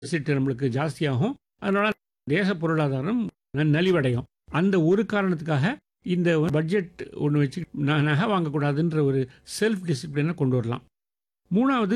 deficit நம்மளுக்கு ஜாஸ்தியாகும் அதனால தேச பொருளாதாரம் ந- நலிவடையும் அந்த ஒரு காரணத்துக்காக இந்த பட்ஜெட் ஒன்று வச்சு ந- நகை வாங்கக்கூடாதுன்ற ஒரு செல்ஃப் டிசிப்ளினை கொண்டு வரலாம் மூணாவது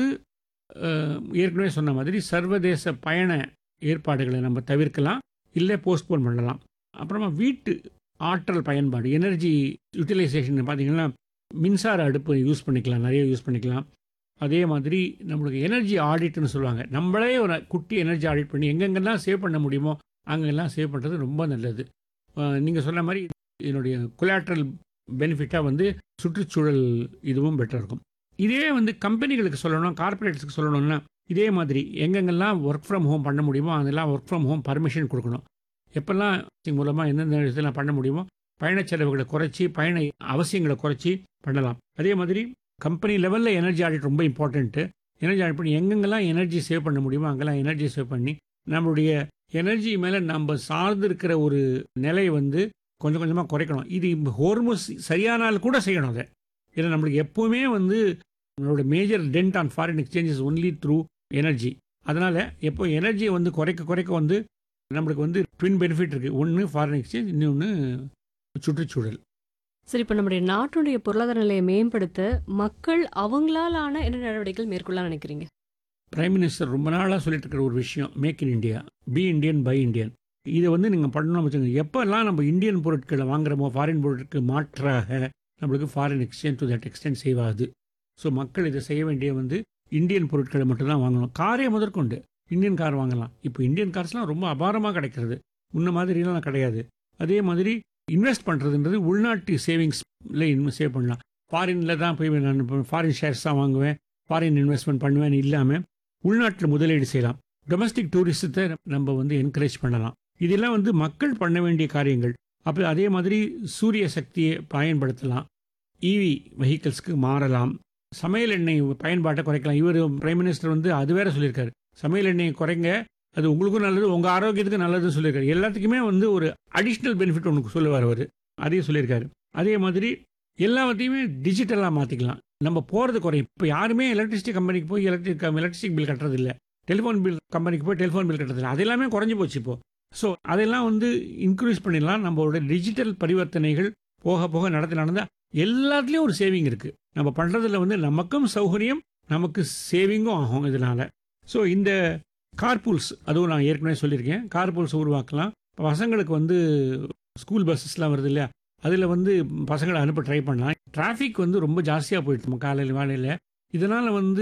அஹ், ஏற்கனவே சொன்ன மாதிரி சர்வதேச பயண ஏற்பாடுகளை நம்ம தவிர்க்கலாம் இல்லை போஸ்ட்போன் பண்ணலாம் அப்புறமா வீட்டு ஆற்றல் பயன்பாடு எனர்ஜி யூட்டிலைசேஷன் பார்த்தீங்கன்னா மின்சார அடுப்பு யூஸ் பண்ணிக்கலாம் நிறைய யூஸ் பண்ணிக்கலாம் அதே மாதிரி நம்மளுக்கு எனர்ஜி ஆடிட்னு சொல்லுவாங்க நம்மளே ஒரு குட்டி எனர்ஜி ஆடிட் பண்ணி எங்கெங்கெல்லாம் சேவ் பண்ண முடியுமோ அங்கெல்லாம் சேவ் பண்ணுறது ரொம்ப நல்லது நீங்கள் சொன்ன மாதிரி இதனுடைய கொலாட்ரல் பெனிஃபிட்டாக வந்து சுற்றுச்சூழல் இதுவும் பெட்டர் இருக்கும் இதே வந்து கம்பெனிகளுக்கு சொல்லணும் கார்ப்பரேட்ஸ்க்கு சொல்லணும்னா இதே மாதிரி எங்கெங்கெல்லாம் ஒர்க் ஃப்ரம் ஹோம் பண்ண முடியுமோ அதெல்லாம் ஒர்க் ஃப்ரம் ஹோம் பர்மிஷன் கொடுக்கணும் எப்பெல்லாம் இது மூலமாக எந்தெந்த இடத்துல பண்ண முடியுமோ பயணச் செலவுகளை குறைச்சி பயண அவசியங்களை குறைச்சி பண்ணலாம் அதே மாதிரி கம்பெனி லெவலில் எனர்ஜி ஆடிட் ரொம்ப இம்பார்ட்டண்ட்டு எனர்ஜி ஆடிட் பண்ணி எங்கெங்கெல்லாம் எனர்ஜி சேவ் பண்ண முடியுமோ அங்கெல்லாம் எனர்ஜி சேவ் பண்ணி நம்மளுடைய எனர்ஜி மேலே நம்ம சார்ந்து இருக்கிற ஒரு நிலையை வந்து கொஞ்சம் கொஞ்சமாக குறைக்கணும் இது ஹோர்மோஸ் சரியானால் கூட செய்யணும் அதை ஏன்னா நம்மளுக்கு எப்போவுமே வந்து நம்மளோட major dent on foreign exchanges only through energy அதனால் எப்போ எனர்ஜியை வந்து குறைக்க குறைக்க வந்து நம்மளுக்கு வந்து ட்வின் பெனிஃபிட் இருக்குது ஒன்று ஃபாரின் எக்ஸ்சேஞ்ச் இன்னொன்று சுற்றுச்சூழல் சரி இப்போ நம்முடைய நாட்டினுடைய பொருளாதார நிலையை மேம்படுத்த மக்கள் அவங்களால ஆன என்ன நடவடிக்கைகள் மேற்கொள்ளலாம் நினைக்கிறீங்க பிரைம் மினிஸ்டர் ரொம்ப நாளாக சொல்லிட்டு இருக்கிற ஒரு விஷயம் make in India be Indian buy Indian இதை வந்து நீங்கள் பண்ணணும் வச்சுங்க எப்போல்லாம் நம்ம இந்தியன் பொருட்களை வாங்குறோமோ ஃபாரின் பொருட்களுக்கு மாற்றாக நம்மளுக்கு foreign exchange to that extent save ஆகுது ஸோ மக்கள் இதை செய்ய வேண்டிய வந்து இந்தியன் பொருட்களை மட்டும்தான் வாங்கணும் காரே முதற்கொண்டு இந்தியன் கார் வாங்கலாம் இப்போ இந்தியன் கார்ஸ்லாம் ரொம்ப அபாரமாக கிடைக்கிறது முன்ன மாதிரிலாம் கிடையாது அதே மாதிரி இன்வெஸ்ட் பண்ணுறதுன்றது உள்நாட்டு சேவிங்ஸில் சேவ் பண்ணலாம் ஃபாரினில் தான் போய் நான் ஃபாரின் ஷேர்ஸ் தான் வாங்குவேன் ஃபாரின் இன்வெஸ்ட்மெண்ட் பண்ணுவேன்னு இல்லாமல் உள்நாட்டில் முதலீடு செய்யலாம் டொமஸ்டிக் டூரிசத்தை நம்ம வந்து என்கரேஜ் பண்ணலாம் இதெல்லாம் வந்து மக்கள் பண்ண வேண்டிய காரியங்கள் அப்போ அதே மாதிரி சூரிய சக்தியை பயன்படுத்தலாம் இவி வெஹிக்கிள்ஸ்க்கு மாறலாம் சமையல் எண்ணெய் பயன்பாட்டை குறைக்கலாம் இவர் பிரைம் மினிஸ்டர் வந்து அது வேற சொல்லியிருக்காரு சமையல் எண்ணெயை குறைங்க அது உங்களுக்கும் நல்லது உங்கள் ஆரோக்கியத்துக்கு நல்லதுன்னு சொல்லியிருக்காரு எல்லாத்துக்குமே வந்து ஒரு அடிஷ்னல் பெனிஃபிட் ஒன்று சொல்லுவார் அவர் அதையும் சொல்லியிருக்காரு அதே மாதிரி எல்லாத்தையுமே டிஜிட்டலாக மாற்றிக்கலாம் நம்ம போகிறது குறையும் இப்போ யாருமே எலக்ட்ரிசிட்டி கம்பெனிக்கு போய் எலக்ட்ரிக் எலக்ட்ரிசிட்டி பில் கட்டுறது இல்லை டெலிஃபோன் பில் கம்பெனிக்கு போய் டெலிஃபோன் பில் கட்டுறது இல்லை அது எல்லாமே குறைஞ்சி போச்சு இப்போ ஸோ அதெல்லாம் வந்து இன்க்ரீஸ் பண்ணிடலாம் நம்மளோட டிஜிட்டல் பரிவர்த்தனைகள் போக போக நடத்தி நடந்தால் எல்லாத்துலேயும் ஒரு சேவிங் இருக்குது நம்ம பண்ணுறதுல வந்து நமக்கும் சௌகரியம் நமக்கு சேவிங்கும் ஆகும் இதனால ஸோ இந்த கார்பூல்ஸ் அதுவும் நான் ஏற்கனவே சொல்லியிருக்கேன் கார்பூல்ஸ் உருவாக்கலாம் பசங்களுக்கு வந்து ஸ்கூல் பஸ்ஸஸ்லாம் வருது இல்லையா அதில் வந்து பசங்களை அனுப்ப ட்ரை பண்ணலாம் டிராஃபிக் வந்து ரொம்ப ஜாஸ்தியாக போயிடுச்சு காலையில் வேலையில் இதனால் வந்து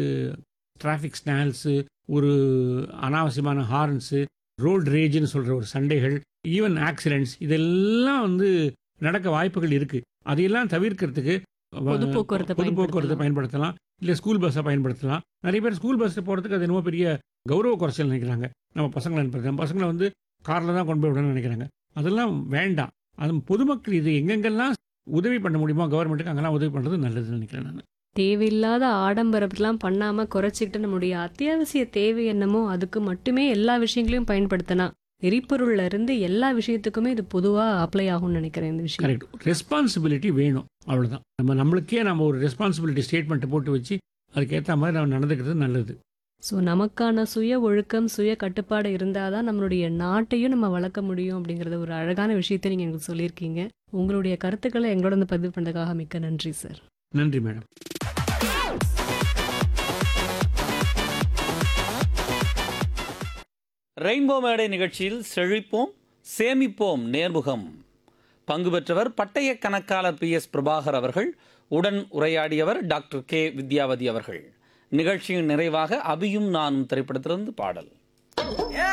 டிராஃபிக் ஸ்னால்ஸு ஒரு அனாவசியமான ஹார்ன்ஸு ரோட் ரேஜ்னு சொல்கிற ஒரு சண்டைகள் ஈவன் ஆக்சிடென்ட்ஸ் இதெல்லாம் வந்து நடக்க வாய்ப்புகள் இருக்குது அதையெல்லாம் தவிர்க்கிறதுக்கு பொது போக்குவரத்தை பொது போக்குவரத்தை பயன்படுத்தலாம் இல்லை ஸ்கூல் பஸ்ஸை பயன்படுத்தலாம் நிறைய பேர் ஸ்கூல் பஸ்ஸில் போகிறதுக்கு அது என்னமோ பெரிய கௌரவ குறைச்சல் நினைக்கிறாங்க நம்ம பசங்களை அனுப்புறது நம்ம பசங்களை வந்து காரில் தான் கொண்டு போய் விடணும்னு நினைக்கிறாங்க அதெல்லாம் வேண்டாம் அது பொதுமக்கள் இது எங்கெங்கெல்லாம் உதவி பண்ண முடியுமோ கவர்மெண்ட்டுக்கு அங்கெல்லாம் உதவி பண்ணுறது நல்லதுன்னு நினைக்கிறேன் நான் தேவையில்லாத ஆடம்பரத்தெல்லாம் பண்ணாம குறைச்சிக்கிட்டு நம்முடைய அத்தியாவசிய தேவை என்னமோ அதுக்கு மட்டுமே எல்லா விஷயங்களையும் பயன்படுத்தினா எரிபொருள்ல இருந்து எல்லா விஷயத்துக்குமே இது பொதுவா அப்ளை ஆகும்னு நினைக்கிறேன் இந்த விஷயம் கரெக்ட் ரெஸ்பான்சிபிலிட்டி வேணும் அவ்வளோதான் நம்ம நம்மளுக்கே நம்ம ஒரு ரெஸ்பான்சிபிலிட்டி ஸ்டேட்மெண்ட்டை போட்டு வச்சு அதுக்கேற்ற மாதிரி நம்ம நடந்துக்கிறது நல்லது ஸோ நமக்கான சுய ஒழுக்கம் சுய கட்டுப்பாடு இருந்தாதான் நம்மளுடைய நாட்டையும் நம்ம வளர்க்க முடியும் அப்படிங்கறத ஒரு அழகான விஷயத்தை நீங்க எனக்கு சொல்லியிருக்கீங்க உங்களுடைய கருத்துக்களை எங்களோட வந்து பதிவு பண்ணதுக்காக மிக்க நன்றி சார் நன்றி மேடம் ரெயின்போ மேடை நிகழ்ச்சியில் செழிப்போம் சேமிப்போம் நேர்முகம் பங்கு பெற்றவர் பட்டய கணக்காளர் பி எஸ் பிரபாகர் அவர்கள் உடன் உரையாடியவர் டாக்டர் கே வித்யாவதி அவர்கள் நிகழ்ச்சியின் நிறைவாக அபியும் நானும் திரைப்படத்திலிருந்து பாடல்